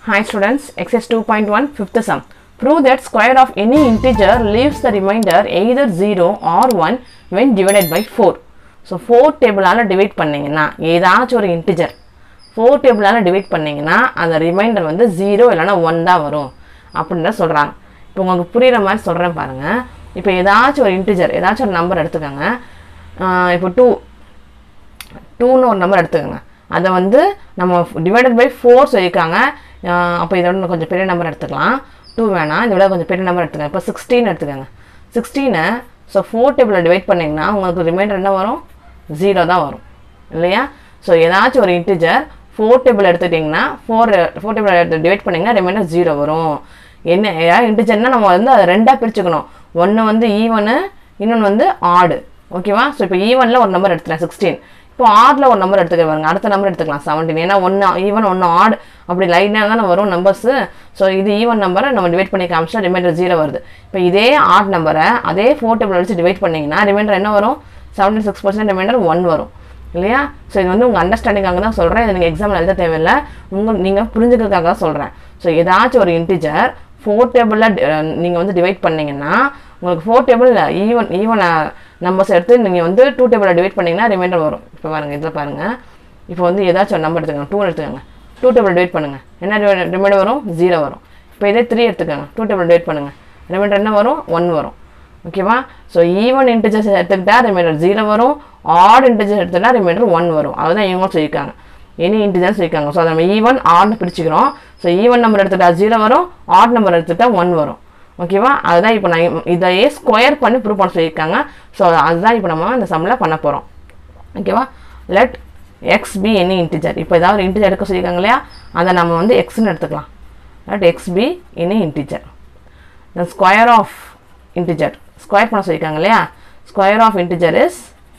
Hi students, exercise 2.1 fifth sum. Prove that square of any integer leaves the remainder either 0 or 1 when divided by 4. So four டேபிளால் divide பண்ணிங்கன்னா ஏதாச்சும் ஒரு integer four டேபிளால் divide பண்ணிங்கன்னா அந்த reminder வந்து zero இல்லைனா ஒன் தான் வரும் அப்படின்னு தான் சொல்கிறாங்க இப்போ உங்களுக்கு புரிகிற மாதிரி சொல்கிறேன் பாருங்கள் இப்போ ஏதாச்சும் ஒரு இன்டிஜர் ஏதாச்சும் ஒரு நம்பர் எடுத்துக்கோங்க ஆஹ் இப்போ டூ டூன்னு ஒரு நம்பர் எடுத்துக்கோங்க அதை வந்து நம்ம டிவைடட் பை ஃபோர் சொல்லியிருக்காங்க அப்போ இதோட இன்னும் கொஞ்சம் பெரிய நம்பர் எடுத்துக்கலாம் டூ வேணாம் இதை விட கொஞ்சம் பெரிய நம்பர் எடுத்துக்கோங்க இப்போ சிக்ஸ்டீன் எடுத்துக்கோங்க சிக்ஸ்டீனை ஸோ ஃபோர் டேபிளில் டிவைட் பண்ணிங்கன்னா உங்களுக்கு ரிமைண்டர் என்ன வரும் ஜீரோ தான் வரும் இல்லையா ஸோ ஏதாச்சும் ஒரு இன்டிஜர் ஃபோர் டேபிள் எடுத்துட்டிங்கன்னா ஃபோர் ஃபோர் டேபிள் எடுத்து டிவைட் பண்ணிங்கன்னா ரிமைண்டர் ஜீரோ வரும் என்ன ஏதாவது இன்டிஜர்னா நம்ம வந்து அதை ரெண்டாக பிரிச்சுக்கணும் ஒன்று வந்து ஈவனு இன்னொன்று வந்து ஆடு ஓகேவா ஸோ இப்போ ஈவனில் ஒரு நம்பர் எடுத்துக்கலாம் சிக்ஸ்டீன் இப்போ ஆடில் ஒரு நம்பர் எடுத்துக்க பாருங்க அடுத்த நம்பர் எடுத்துக்கலாம் செவன்டீன் ஏன்னா ஒன்று ஈவன் ஒன்று ஆட் அப்படி லைனாக தானே வரும் நம்பர்ஸு ஸோ இது ஈவன் நம்பரை நம்ம டிவைட் பண்ணி காமிச்சா ரிமைண்டர் ஜீரோ வருது இப்போ இதே ஆட் நம்பரை அதே ஃபோர் டேபிள் வச்சு டிவைட் பண்ணிங்கன்னா ரிமைண்டர் என்ன வரும் seventy six percent remainder one வரும் இல்லையா ஸோ இது வந்து உங்கள் அண்டர்ஸ்டாண்டிங்காக தான் சொல்கிறேன் இது நீங்கள் எக்ஸாமில் எழுத தேவையில்லை உங்கள் நீங்கள் புரிஞ்சுக்கிறதுக்காக தான் சொல்கிறேன் ஸோ ஏதாச்சும் ஒரு இன்டிஜர் ஃபோர் டேபிளில் நீங்கள் வந்து டிவைட் பண்ணீங்கன்னா உங்களுக்கு four table even even numbers எடுத்து நீங்கள் வந்து டூ டேபிளில் டிவைட் பண்ணிங்கன்னா ரிமைண்டர் வரும் இப்போ பாருங்கள் இதில் பாருங்கள் இப்போ வந்து ஏதாச்சும் ஒரு நம்பர் எடுத்துக்கோங்க டூ எடுத்துக்கோங்க டூ டேபிள் டிவைட் பண்ணுங்கள் என்ன ரிமைண்டர் வரும் ஜீரோ வரும் இப்போ இதே த்ரீ எடுத்துக்கோங்க டூ டேபிள் டிவைட் பண்ணுங்கள் ரிமைண்டர் என்ன வரும் ஒன் வரும் ஓகேவா ஸோ ஈவன் இன்டிஜர்ஸ் எடுத்துக்கிட்டா ரிமைண்டர் ஜீரோ வரும் ஆட் இன்டிஜர்ஸ் எடுத்துக்கிட்டா ரிமைண்டர் ஒன் வரும் அதுதான் இவங்க சொல்லியிருக்காங்க எனி இன்டிஜர்ஸ் சொல்லியிருக்காங்க ஸோ அதை நம்ம ஈவன் ஆட்னு பிரிச்சுக்கிறோம் ஸோ ஈவன் நம்பர் எடுத்துக்கிட்டா ஜீரோ வரும் ஆட் நம்பர் எடுத்துக்கிட்டா ஒன் வரும் ஓகேவா அதுதான் இப்போ நான் இதையே ஸ்கொயர் பண்ணி ப்ரூவ் பண்ண சொல்லியிருக்காங்க ஸோ அதுதான் இப்போ நம்ம இந்த சம்மில் பண்ண போகிறோம் ஓகேவா let x be any integer இப்போ ஏதாவது ஒரு இன்டிஜர் எடுக்க சொல்லியிருக்காங்க இல்லையா அதை நம்ம வந்து எக்ஸ்னு எடுத்துக்கலாம் let x be any integer the square of integer square பண்ண சொல்லியிருக்காங்க இல்லையா square of integer is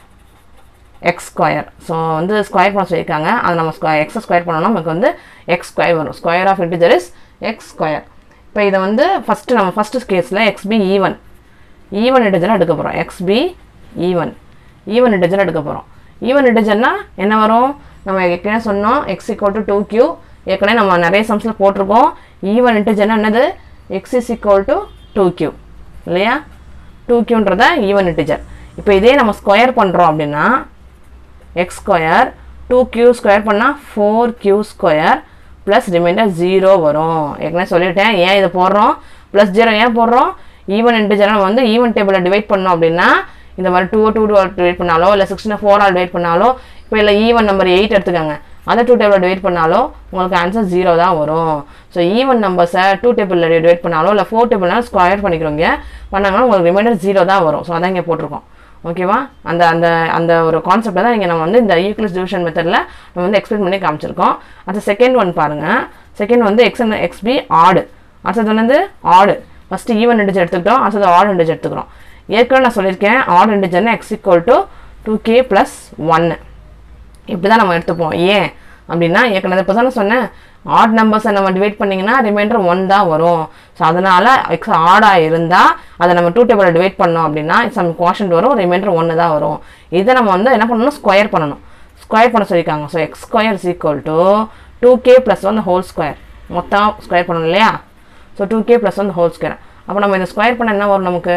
x square so வந்து ஸ்கொயர் பண்ண சொல்லியிருக்காங்க அதை நம்ம ஸ்கொயர் எக்ஸை ஸ்கொயர் பண்ணோம்னா நமக்கு வந்து எக்ஸ் ஸ்கொயர் வரும் square of integer is x square இப்போ இதை வந்து ஃபஸ்ட்டு நம்ம ஃபஸ்ட்டு கேஸில் x be even even integer எடுக்க போகிறோம் x be even even integer எடுக்க போகிறோம் ஈவன் இன்டிஜர்னா என்ன வரும் நம்ம ஏற்கனவே சொன்னோம் x equal to two q ஏற்கனவே நம்ம நிறைய சம்ஸில் போட்டிருக்கோம் ஈவன் இன்டிஜர்னா என்னது x is equal to two q இல்லையா டூ கியூன்றத ஈவன் இன்டிஜர் இப்போ இதே நம்ம ஸ்கொயர் பண்ணுறோம் அப்படின்னா x square two q square பண்ணால் four q square plus remainder zero வரும் ஏற்கனவே சொல்லிட்டேன் ஏன் இதை போடுறோம் ப்ளஸ் ஜீரோ ஏன் போடுறோம் ஈவன் இன்டிஜரை நம்ம வந்து ஈவன் டேபிளில் டிவைட் பண்ணோம் அப்படின்னா இந்த மாதிரி டூ டூ டூ டிவைட் பண்ணாலோ இல்லை சிக்ஸ்டின் ஃபோர் ஆல் டிவைட் பண்ணாலோ இப்போ இல்லை ஈவன் நம்பர் எயிட் எடுத்துக்கோங்க அதை டூ டேபிளில் டிவைட் பண்ணாலும் உங்களுக்கு ஆன்சர் ஜீரோ தான் வரும் ஸோ ஈவன் நம்பர்ஸை டூ டேபிளில் டிவைட் பண்ணாலோ இல்லை ஃபோர் டேபிள்னாலும் ஸ்கொயர் பண்ணிக்கிறோங்க பண்ணாங்கன்னா உங்களுக்கு ரிமைண்டர் ஜீரோ தான் வரும் ஸோ அதான் இங்கே போட்டிருக்கோம் ஓகேவா அந்த அந்த அந்த ஒரு கான்செப்டை தான் இங்கே நம்ம வந்து இந்த ஈக்குவல்ஸ் டிவிஷன் மெத்தடில் நம்ம வந்து எக்ஸ்பிளைன் பண்ணி காமிச்சிருக்கோம் அடுத்த செகண்ட் ஒன் பாருங்கள் செகண்ட் வந்து எக்ஸ் எக்ஸ்பி ஆடு அடுத்தது வந்து ஆடு ஃபஸ்ட்டு ஈவன் இண்டிஜர் எடுத்துக்கிட்டோம் அடுத்தது ஆட் இண்டிஜர் எடுத்துக்கிறோம் ஏற்கனவே நான் சொல்லியிருக்கேன் ஆட் இண்டிஜர்னா x equal to two k plus ஒன்று இப்படி தான் நம்ம எடுத்துப்போம் ஏன் அப்படின்னா ஏற்கனவே இப்போ தானே சொன்னேன் ஆட் நம்பர்ஸை நம்ம டிவைட் பண்ணிங்கன்னா ரிமைண்டர் ஒன் தான் வரும் ஸோ அதனால் எக்ஸ் ஆடாக இருந்தால் அதை நம்ம டூ டேபிளில் டிவைட் பண்ணோம் அப்படின்னா சம் குவாஷன் வரும் ரிமைண்டர் ஒன்று தான் வரும் இதை நம்ம வந்து என்ன பண்ணணும் ஸ்கொயர் பண்ணணும் ஸ்கொயர் பண்ண சொல்லியிருக்காங்க so x square is equal to two k plus one whole square மொத்தம் ஸ்கொயர் பண்ணணும் இல்லையா so two k plus one whole square அப்போ நம்ம இதை ஸ்கொயர் பண்ண என்ன வரும் நமக்கு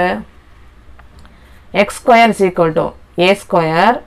x square is equal to a square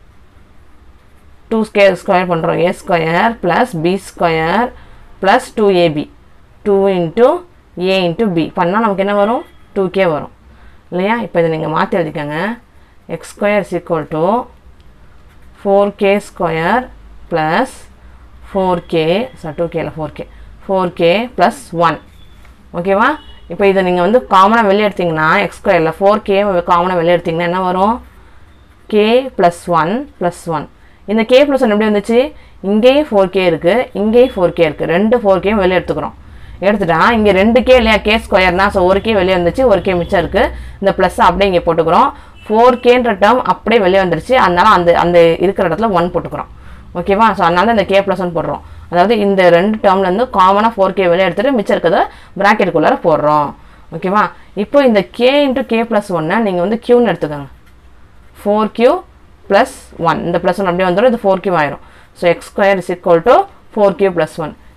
two square square பண்ணுறோம் a square plus b square plus two ab two into a into b பண்ணால் நமக்கு என்ன வரும் டூ கே வரும் இல்லையா இப்போ இதை நீங்கள் மாற்றி எழுதிக்கோங்க x square is equal to four k square plus four k சார் டூ கேல four k four k plus one ஓகேவா இப்போ இதை நீங்கள் வந்து காமனாக வெளியே எடுத்தீங்கன்னா எக்ஸ் ஸ்கொயரில் ஃபோர் கே காமனாக வெளியே எடுத்தீங்கன்னா என்ன வரும் k plus one plus one இந்த கே ப்ளஸ் ஒன் எப்படி வந்துச்சு இங்கேயும் ஃபோர் கே இருக்குது இங்கேயும் ஃபோர் கே இருக்குது ரெண்டு ஃபோர் கேயும் வெளியே எடுத்துக்கிறோம் எடுத்துட்டா இங்கே ரெண்டு கே இல்லையா கே ஸ்கொயர்னா ஸோ ஒரு கே வெளியே வந்துச்சு ஒரு கே மிச்சம் இருக்குது இந்த ப்ளஸ் அப்படியே இங்கே போட்டுக்கிறோம் ஃபோர் கேன்ற டேர்ம் அப்படியே வெளியே வந்துருச்சு அதனால அந்த அந்த இருக்கிற இடத்துல ஒன் போட்டுக்கிறோம் ஓகேவா ஸோ அதனால இந்த கே ப்ளஸ் ஒன் போடுறோம் அதாவது இந்த ரெண்டு டேர்ம்லேருந்து காமனாக ஃபோர் கே வெளியே எடுத்துகிட்டு மிச்சம் இருக்கிறத ப்ராக்கெட்டுக்குள்ளார போடுறோம் ஓகேவா இப்போ இந்த கே இன்ட்டு கே ப்ளஸ் ஒன்னை நீங்கள் வந்து க்யூன்னு எடுத்துக்கோங்க ஃபோர் கியூ ப்ளஸ் ஒன் இந்த ப்ளஸ் ஒன் அப்படியே வந்துடும் இது ஃபோர் கியூ ஆயிரும் so x square is equal to four q plus one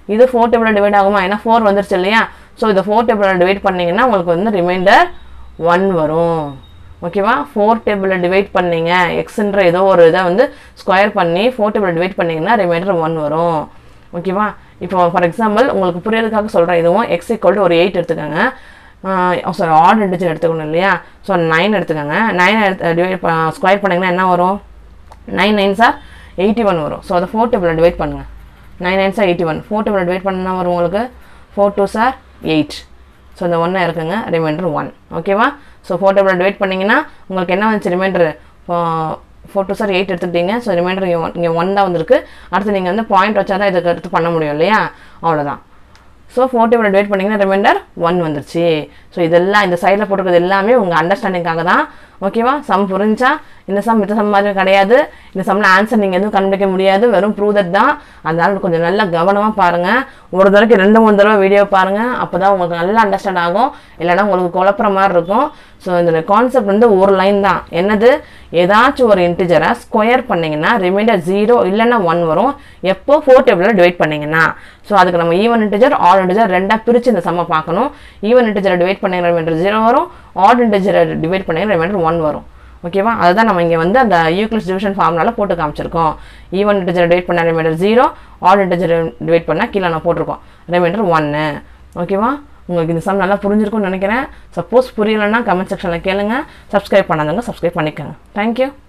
இது ஃபோர் டேபிளில் டிவைட் ஆகுமா ஏன்னா ஃபோர் வந்துருச்சு இல்லையா ஸோ இதை ஃபோர் டேபிளில் டிவைட் பண்ணிங்கன்னா உங்களுக்கு வந்து ரிமைண்டர் ஒன் வரும் ஓகேவா ஃபோர் டேபிளில் டிவைட் பண்ணீங்க எக்ஸ்ன்ற ஏதோ ஒரு இதை வந்து ஸ்கொயர் பண்ணி ஃபோர் டேபிளில் டிவைட் பண்ணிங்கன்னா ரிமைண்டர் ஒன் வரும் ஓகேவா இப்போ ஃபார் எக்ஸாம்பிள் உங்களுக்கு புரியறதுக்காக சொல்கிறேன் இதுவும் எக்ஸ் ஈக்குவல் டு ஒரு எயிட் எடுத்துக்கோங்க சாரி ஆட் இன்டிஜர் எடுத்துக்கணும் இல்லையா ஸோ நைன் எடுத்துக்கோங்க நைன் எடுத்து டிவைட் ஸ்கொயர் பண்ணிங்கன்னா என்ன வரும் நைன் நைன் சார் எயிட்டி ஒன் வரும் ஸோ அதை ஃபோர் டேபிளில் டிவைட் பண்ணுங்கள் நைன் நைன் சார் எயிட்டி ஒன் ஃபோர் டேபிளில் டிவைட் பண்ணால் வரும் உங்களுக்கு ஃபோர் டூ சார் எயிட் ஸோ இந்த ஒன்று இருக்குங்க ரிமைண்டர் ஒன் ஓகேவா ஸோ ஃபோர் டேபிளில் டிவைட் பண்ணிங்கன்னா உங்களுக்கு என்ன வந்துச்சு ரிமைண்டர் ஃபோர் டூ சார் எயிட் எடுத்துக்கிட்டீங்க ஸோ ரிமைண்டர் இங்கே ஒன் இங்கே ஒன் தான் வந்திருக்கு அடுத்து நீங்கள் வந்து பாயிண்ட் வச்சா தான் இதுக்கு அடுத்து பண்ண முடியும் இல்லையா அவ்வளோதான் ஸோ ஃபோர் டேபிள் டிவைட் பண்ணிங்கன்னா ரிமைண்டர் ஒன் வந்துருச்சு ஸோ இதெல்லாம் இந்த சைடில் போட்டுக்கிறது எல்லாமே உங்கள் அண்டர்ஸ்டாண்டிங்காக தான் ஓகேவா சம் புரிஞ்சா இந்த சம் இந்த சம் மாதிரி கிடையாது இந்த சம்மில் ஆன்சர் நீங்கள் எதுவும் கண்டுபிடிக்க முடியாது வெறும் ப்ரூவ் தான் அதனால கொஞ்சம் நல்லா கவனமாக பாருங்கள் ஒரு தடவைக்கு ரெண்டு மூணு தடவை வீடியோ பாருங்கள் அப்போ தான் உங்களுக்கு நல்லா அண்டர்ஸ்டாண்ட் ஆகும் இல்லைன்னா உங்களுக்கு குழப்புற மாதிரி இருக்கும் ஸோ இந்த கான்செப்ட் வந்து ஒரு லைன் தான் என்னது ஏதாச்சும் ஒரு இன்டிஜரை ஸ்கொயர் பண்ணிங்கன்னா ரிமைண்டர் ஜீரோ இல்லைன்னா ஒன் வரும் எப்போ ஃபோர் டேபிளில் டிவைட் பண்ணிங்கன்னா ஸோ அதுக்கு நம்ம ஈவன் இன்டிஜர் ஆல் இன்டிஜர் ரெண்டாக பிரித்து இந்த சம்மை பார்க்கணும் ஈவன் இன்டிஜரை டிவைட் பண்ணிங்கிற ரிமைண்டர் ஜீரோ வரும் ஆட் இன்டிஜரை டிவைட் பண்ணிங்கிற ரிமைண்டர் ஒன் வரும் ஓகேவா அதுதான் நம்ம இங்கே வந்து அந்த யூக்ளிஸ் டிவிஷன் ஃபார்ம்னால போட்டு காமிச்சிருக்கோம் ஈவன் இன்டிஜரை டிவைட் பண்ண ரிமைண்டர் ஜீரோ ஆட் இன்டிஜரை டிவைட் பண்ணால் கீழே நான் போட்டிருக்கோம் ரிமைண்டர் ஒன்று ஓகேவா உங்களுக்கு இந்த சம் நல்லா புரிஞ்சிருக்கும்னு நினைக்கிறேன் சப்போஸ் புரியலைன்னா கமெண்ட் செக்ஷனில் கேளுங்க சப்ஸ்கிரைப் பண்ணாதவங்க சப்ஸ்கிரைப் பண்ணிக்கோங்க தேங்க்யூ